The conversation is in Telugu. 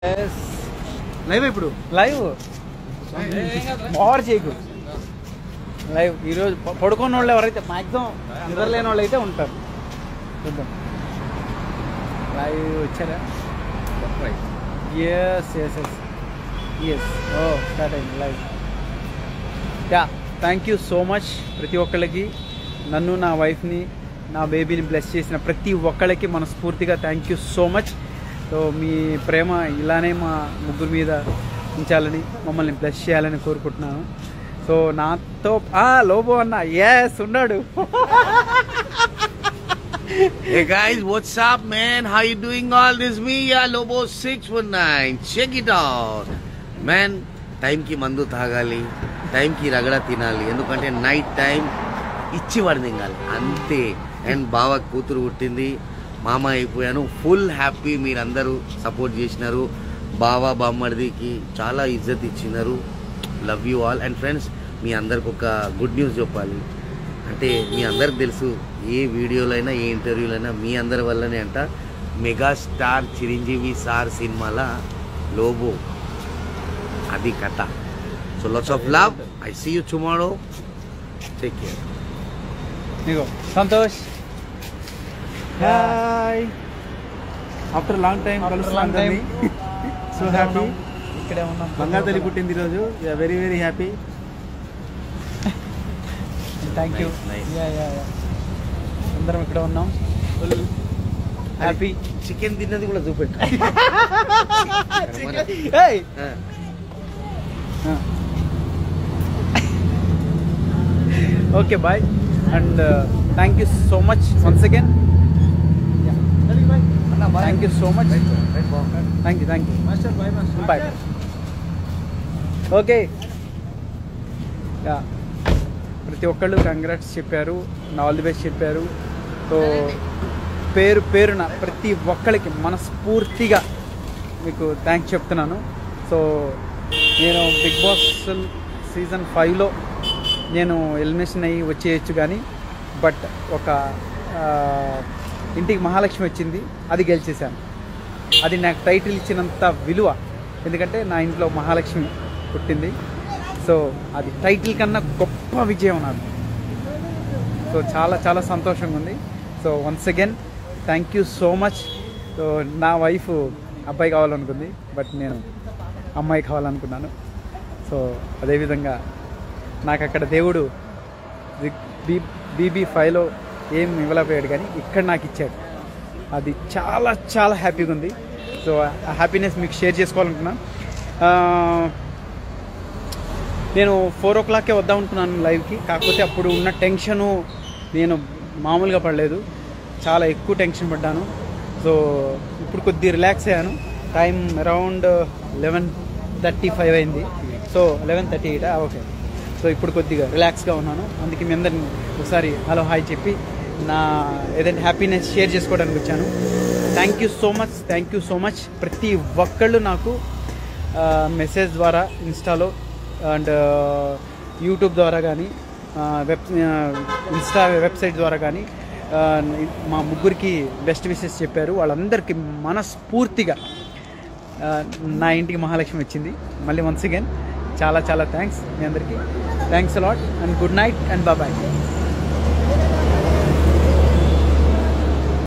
లైవ్ ఇప్పుడు లైవ్ ఓవర్ చేయకు లైవ్ ఈరోజు ప- పడుకున్న వాళ్ళు ఎవరైతే మాక్సిమం నిద్రలేని వాళ్ళు అయితే ఉంటారు చూద్దాం లైవ్ వచ్చారా yes yes yes yes oh start అయింది live yeah thank you so much ప్రతి ఒక్కళ్ళకి నన్ను నా వైఫ్ని నా బేబీని బ్లెస్ చేసిన ప్రతి ఒక్కళ్ళకి మనస్ఫూర్తిగా thank you so much so మీ ప్రేమ ఇలానే మా ముగ్గురు మీద ఉంచాలని మమ్మల్ని బ్లెస్ చేయాలని కోరుకుంటున్నాను సో నాతో ఆ లోబో అన్న ఎస్ ఉన్నాడు Hey guys, what's up, man? How you doing all this? Me, yeah, Lobo 619. Check it out. Man, టైంకి మందు తాగాలి టైంకి రగడ తినాలి ఎందుకంటే నైట్ టైం ఇచ్చి వాడి తినాలి అంతే అండ్ బావ కూతురు పుట్టింది మామ అయిపోయాను ఫుల్ హ్యాపీ మీరందరూ సపోర్ట్ చేసినారు బావ బామ్మడిదికి చాలా ఇజ్జత్ ఇచ్చినారు love you all and friends మీ అందరికి ఒక గుడ్ న్యూస్ చెప్పాలి అంటే మీ అందరికి తెలుసు ఏ వీడియోలైనా ఏ ఇంటర్వ్యూలైనా మీ అందరి వల్లనే అంట మెగాస్టార్ చిరంజీవి సార్ సినిమాల లోబో అది కథ so lots of love I see you tomorrow take care ఇగో Santosh hi after long time long time. So happy ఇక్కడే ఉన్నాం బంగాతల్లి పుట్టింది ఈరోజు very very happy thank you Nice, nice. Yeah yeah yeah అందరం ఇక్కడ ఉన్నాం హ్యాపీ చికెన్ తిన్నది కూడా చూపెట్టు ఏయ్ okay bye and thank you so much once again thank you so much thank you thank you master bye master bye okay yeah ప్రతి ఒక్కళ్ళు కంగ్రాట్స్ చెప్పారు ఆల్ ది బెస్ట్ చెప్పారు సో పేరు పేరున ప్రతి ఒక్కరికి మనస్ఫూర్తిగా మీకు థ్యాంక్స్ చెప్తున్నాను సో నేను బిగ్ బాస్ సీజన్ ఫైవ్లో నేను ఎలిమినేషన్ అయ్యి వచ్చేయచ్చు కానీ బట్ ఒక ఆ, ఇంటికి మహాలక్ష్మి వచ్చింది అది గెలిచేశాను అది నాకు టైటిల్ ఇచ్చినంత విలువ ఎందుకంటే నా ఇంట్లో మహాలక్ష్మి పుట్టింది సో అది టైటిల్ కన్నా గొప్ప విజయం నాకు సో చాలా చాలా సంతోషంగా ఉంది so once again thank you so much so నా వైఫ్ అబ్బాయి కావాలనుకుంది బట్ నేను అమ్మాయి కావాలనుకున్నాను సో అదేవిధంగా నాకు అక్కడ దేవుడు బీ బీబీ ఫైవ్లో ఏం ఇవ్వలేకపోయాడు కానీ ఇక్కడ నాకు ఇచ్చాడు అది చాలా చాలా హ్యాపీగా ఉంది సో ఆ హ్యాపీనెస్ మీకు షేర్ చేసుకోవాలనుకున్నాను ఆ, నేను ఫోర్ ఓ క్లాక్కే వద్దాం అనుకున్నాను లైవ్కి కాకపోతే అప్పుడు ఉన్న టెన్షను నేను మామూలుగా పడలేదు చాలా ఎక్కువ టెన్షన్ పడ్డాను సో ఇప్పుడు కొద్దిగా రిలాక్స్ అయ్యాను time around eleven thirty five అయింది so eleven thirty eight okay so ఇప్పుడు కొద్దిగా రిలాక్స్గా ఉన్నాను అందుకే మీ అందరిని ఒకసారి హలో హాయ్ చెప్పి నా ఏదైనా హ్యాపీనెస్ షేర్ చేసుకోవడానికి వచ్చాను thank you so much thank you so much ప్రతి ఒక్కళ్ళు నాకు మెసేజ్ ద్వారా ఇన్స్టాలో అండ్ యూట్యూబ్ ద్వారా కానీ వెబ్ ఇన్స్టా వెబ్సైట్ ద్వారా కానీ ఆ, మా ముగ్గురికి బెస్ట్ విషెస్ చెప్పారు వాళ్ళందరికీ మనస్ఫూర్తిగా ఆ, నా ఇంటికి మహాలక్ష్మి వచ్చింది మళ్ళీ వన్స్ అగైన్ చాలా చాలా థ్యాంక్స్ మీ అందరికీ thanks a lot and good night and bye